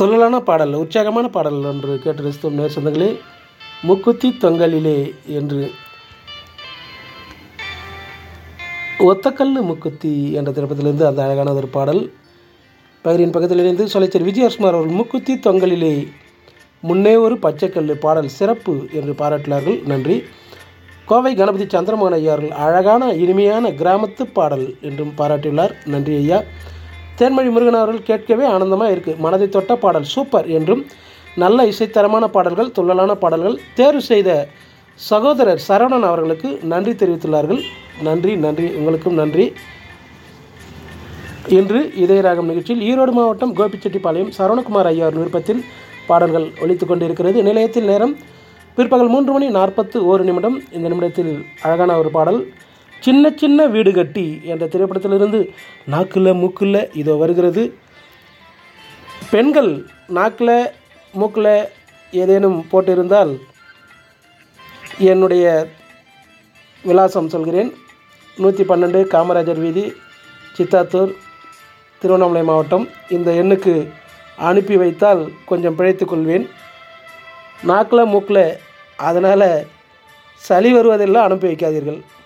துள்ளலான பாடல் உற்சாகமான பாடல் ஒன்று கேட்டு ரசித்தோம் நேர் சொந்தங்களே முக்குத்தி தொங்கலிலே என்று ஒத்தக்கல்லு முக்குத்தி என்ற திரைப்படத்திலிருந்து அந்த அழகான ஒரு பாடல் பகிரின் பக்கத்தில் இணைந்து சொலைச்சர் விஜயகுமார் அவர்கள் முக்குத்தி தொங்கலிலே முன்னே ஒரு பச்சைக்கல்லு பாடல் சிறப்பு என்று பாராட்டினார்கள் நன்றி கோவை கணபதி சந்திரமோகன் ஐயா அவர்கள் அழகான இனிமையான கிராமத்து பாடல் என்றும் பாராட்டியுள்ளார் நன்றி ஐயா தேன்மொழி முருகன் அவர்கள் கேட்கவே ஆனந்தமாக இருக்குது மனதை தொட்ட பாடல் சூப்பர் என்றும் நல்ல இசைத்தரமான பாடல்கள் துள்ளலான பாடல்கள் தேர்வு செய்த சகோதரர் சரவணன் அவர்களுக்கு நன்றி தெரிவித்துள்ளார்கள் நன்றி நன்றி உங்களுக்கும் நன்றி இன்று இதயராகம் நிகழ்ச்சியில் ஈரோடு மாவட்டம் கோபிச்செட்டிப்பாளையம் சரவணகுமார் ஐயா விருப்பத்தில் பாடல்கள் ஒலித்து கொண்டிருக்கிறது நிலையத்தில் நேரம் பிற்பகல் மூன்று மணி நாற்பத்து ஒரு நிமிடம் இந்த நிமிடத்தில் அழகான ஒரு பாடல் சின்ன சின்ன வீடு கட்டி என்ற திரைப்படத்திலிருந்து நாக்கில் மூக்கில் இதோ வருகிறது பெண்கள் நாக்கில் மூக்கில் ஏதேனும் போட்டிருந்தால் என்னுடைய விலாசம் சொல்கிறேன் நூற்றி பன்னெண்டு காமராஜர் வீதி சித்தாத்தூர் திருவண்ணாமலை மாவட்டம் இந்த எண்ணுக்கு அனுப்பி வைத்தால் கொஞ்சம் பிழைத்துக் கொள்வேன் நாக்கில் மூக்கில் அதனால் சளி வருவதெல்லாம் அனுப்பி வைக்காதீர்கள்